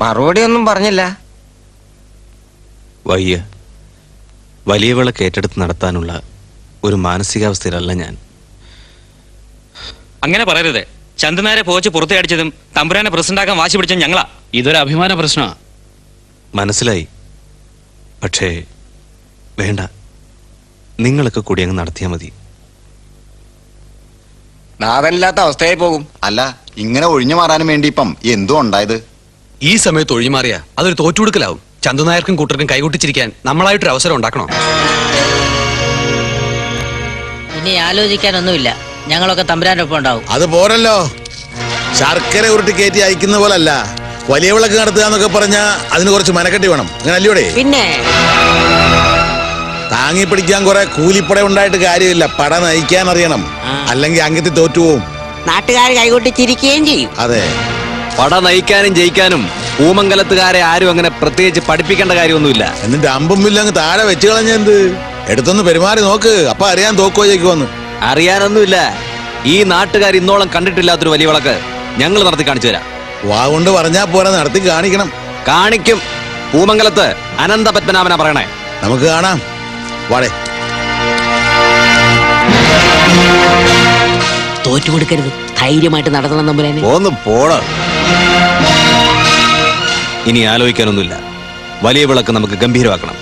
മറുപടി ഒന്നും പറഞ്ഞില്ല വയ്യ വലിയ വിളക്ക് ഏറ്റെടുത്ത് നടത്താനുള്ള ഒരു മാനസികാവസ്ഥയിലല്ല ഞാൻ അങ്ങനെ പറയരുത് ചന്ദനാരെ പോച്ച് പുറത്തടിച്ചതും തമ്പുരാനെ പ്രസിഡന്റാക്കാൻ വാശി പിടിച്ചതും ഞങ്ങളാ ഇതൊരു അഭിമാന പ്രശ്നമാണ് മനസ്സിലായി പക്ഷേ വേണ്ട നിങ്ങളൊക്കെ കൂടി അങ്ങ് നടത്തിയാൽ മതി നാഥനില്ലാത്ത അവസ്ഥയായി പോകും അല്ല ഇങ്ങനെ ഒഴിഞ്ഞു മാറാനും വേണ്ടി ഇപ്പം എന്തോ ഉണ്ടായത് ഈ സമയത്ത് ഒഴിമാറിയ അതൊരു തോറ്റുകൊടുക്കലാവും ചന്തുനായർക്കും കൂട്ടർക്കും കൈകൊട്ടിച്ചിരിക്കാൻ നമ്മളായിട്ടൊരു അവസരം ഉണ്ടാക്കണോ ഇനി ആലോചിക്കാനൊന്നുമില്ല ഞങ്ങളൊക്കെ തമ്പുരാന്റെ ഒപ്പം ഉണ്ടാവും അത് പോരല്ലോ ശർക്കര ഉരുട്ടി കയറ്റി അയക്കുന്ന പോലല്ല വലിയ വിളക്ക് നടത്തുക എന്നൊക്കെ പറഞ്ഞാ അതിന് കുറച്ച് മനക്കെട്ടി വേണം അങ്ങനെ അല്ലയോടെ പിന്നെ താങ്ങി പിടിക്കാൻ കുറെ കൂലിപ്പട ഉണ്ടായിട്ട് കാര്യമില്ല പട നയിക്കാൻ അറിയണം അല്ലെങ്കിൽ അങ്കത്തിൽ തോറ്റുപോകും നാട്ടുകാർ കൈകൊട്ടി ചിരിക്കുകയും ചെയ്യും അതെ പട നയിക്കാനും ജയിക്കാനും പൂമംഗലത്തുകാരെ ആരും അങ്ങനെ പ്രത്യേകിച്ച് പഠിപ്പിക്കേണ്ട കാര്യമൊന്നുമില്ല എന്നിട്ട് അമ്പും വില്ലും അങ്ങ് താഴെ വെച്ച് കളഞ്ഞെന്ത് എടുത്തൊന്ന് പെരുമാറി നോക്ക് അപ്പൊ അറിയാൻ തോക്കോ ജയിക്കുമെന്ന് അറിയാനൊന്നുമില്ല ഈ നാട്ടുകാർ ഇന്നോളം കണ്ടിട്ടില്ലാത്തൊരു വലിയ വിളക്ക് ഞങ്ങൾ നടത്തി കാണിച്ചു തരാം വാ കൊണ്ട് പറഞ്ഞാ പോരാ നടത്തി കാണിക്കണം കാണിക്കും പൂമംഗലത്ത് അനന്ത പത്മനാഭന പറയണേ നമുക്ക് കാണാം വാടേ തോറ്റു കൊടുക്കരുത് ധൈര്യമായിട്ട് നടത്തണം തമ്പുരാനെ ഒന്ന് പോട ഇനി ആലോചിക്കാനൊന്നുമില്ല വലിയ വിളക്ക് നമുക്ക് ഗംഭീരമാക്കണം